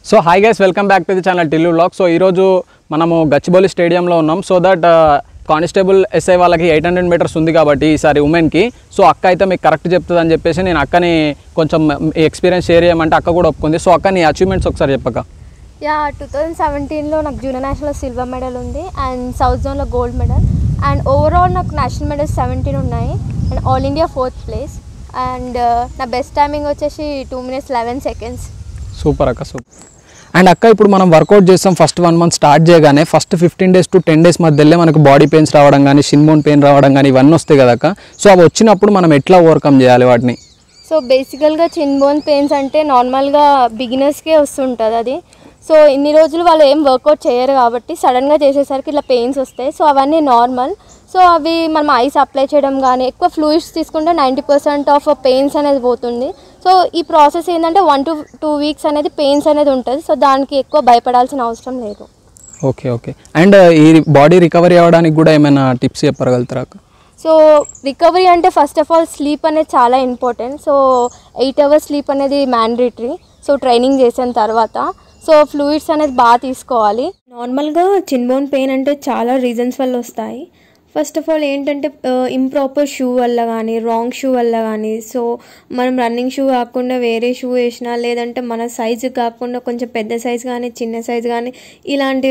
so hi guys welcome back to the channel Tillu blog so ఈరోజు మనము గచ్చిబౌలి స్టేడియంలో ఉన్నాం సో దట్ కానిస్టేబుల్ ఎస్ఐ వాళ్ళకి ఎయిట్ హండ్రెడ్ మీటర్స్ ఉంది కాబట్టి ఈసారి ఉమెన్కి సో అక్క అయితే మీకు కరెక్ట్ చెప్తుంది అని చెప్పేసి నేను అక్కని కొంచెం ఎక్స్పీరియన్స్ షేర్ చేయమంటే అక్క కూడా ఒప్పుకుంది సో అక్క నీ అచీవ్మెంట్స్ ఒకసారి చెప్పక యా టూ థౌజండ్ సెవెంటీన్లో నాకు జూనియర్ నేషనల్లో సిల్వర్ మెడల్ ఉంది అండ్ సౌత్ జోన్లో గోల్డ్ మెడల్ అండ్ ఓవరాల్ నాకు నేషనల్ మెడల్స్ సెవెంటీన్ ఉన్నాయి and all India fourth place and నా బెస్ట్ టైమింగ్ వచ్చేసి two minutes eleven seconds super అక్క సూపర్ అండ్ అక్క ఇప్పుడు మనం వర్కౌట్ చేస్తాం ఫస్ట్ వన్ మంత్ స్టార్ట్ చేయగానే first fifteen days to ten days మధ్యలో మనకు బాడీ పెయిన్స్ రావడం కానీ షిన్బోన్ పెయిన్ రావడం కానీ ఇవన్నీ వస్తాయి కదా అక్క సో అవి వచ్చినప్పుడు మనం ఎట్లా ఓవర్కమ్ చేయాలి వాటిని సో బేసికల్గా చిన్ బోన్ పెయిన్స్ అంటే నార్మల్గా బిగినర్స్కే వస్తుంటుంది అది సో ఇన్ని రోజులు వాళ్ళు ఏం వర్కౌట్ చేయరు కాబట్టి సడన్గా చేసేసరికి ఇట్లా పెయిన్స్ వస్తాయి సో అవన్నీ నార్మల్ సో అవి మనం ఐస్ అప్లై చేయడం కానీ ఎక్కువ ఫ్లూయిడ్స్ తీసుకుంటే నైంటీ పర్సెంట్ ఆఫ్ పెయిన్స్ అనేది పోతుంది సో ఈ ప్రాసెస్ ఏంటంటే వన్ టు టూ వీక్స్ అనేది పెయిన్స్ అనేది ఉంటుంది సో దానికి ఎక్కువ భయపడాల్సిన అవసరం లేదు ఓకే ఓకే అండ్ ఈ బాడీ రికవరీ అవ్వడానికి కూడా ఏమైనా టిప్స్ చెప్పగలుగుతారా అక్క సో రికవరీ అంటే ఫస్ట్ ఆఫ్ ఆల్ స్లీప్ అనేది చాలా important so eight hours sleep అనేది మ్యాండేటరీ సో ట్రైనింగ్ చేసిన తర్వాత సో ఫ్లూయిడ్స్ అనేది బాగా తీసుకోవాలి నార్మల్గా చిన్బోన్ పెయిన్ అంటే చాలా రీజన్స్ వల్ల వస్తాయి ఫస్ట్ ఆఫ్ ఆల్ ఏంటంటే ఇంప్రాపర్ షూ వల్ల కానీ రాంగ్ షూ వల్ల కానీ సో మనం రన్నింగ్ షూ కాకుండా వేరే షూ వేసినా లేదంటే మన సైజు కాకుండా కొంచెం పెద్ద సైజ్ కానీ చిన్న సైజ్ కానీ ఇలాంటి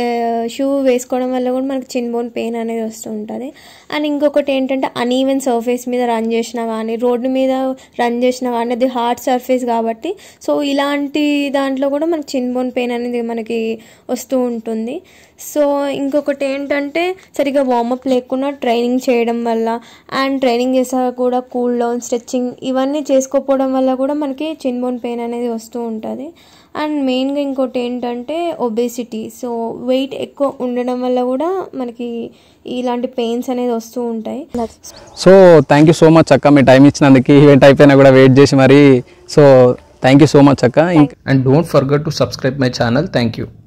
షూ వేసుకోవడం వల్ల కూడా మనకు చిన్ బోన్ పెయిన్ అనేది వస్తూ ఉంటుంది అండ్ ఇంకొకటి ఏంటంటే అన్ఈవెన్ సర్ఫేస్ మీద రన్ చేసినా కానీ రోడ్డు మీద రన్ చేసినా కానీ అది హార్డ్ సర్ఫేస్ కాబట్టి సో ఇలాంటి దాంట్లో కూడా మనకి చిన్ బోన్ పెయిన్ అనేది మనకి వస్తూ ఉంటుంది సో ఇంకొకటి ఏంటంటే సరిగా వార్మప్ లేకుండా ట్రైనింగ్ చేయడం వల్ల అండ్ ట్రైనింగ్ చేసాక కూడా కూల్ డౌన్ స్ట్రెచ్చింగ్ ఇవన్నీ చేసుకోకపోవడం వల్ల కూడా మనకి చిన్ బోన్ పెయిన్ అనేది వస్తూ ఉంటుంది అండ్ మెయిన్గా ఇంకోటి ఏంటంటే ఒబేసిటీ సో వెయిట్ ఎక్కువ ఉండడం వల్ల కూడా మనకి ఇలాంటి పెయిన్స్ అనేది వస్తూ ఉంటాయి so thank you so much అక్క మీ టైం ఇచ్చినందుకు ఈవెంట్ అయిపోయినా కూడా వెయిట్ చేసి మరి so thank you so much అక్క ఇంకా and don't forget to subscribe my channel thank you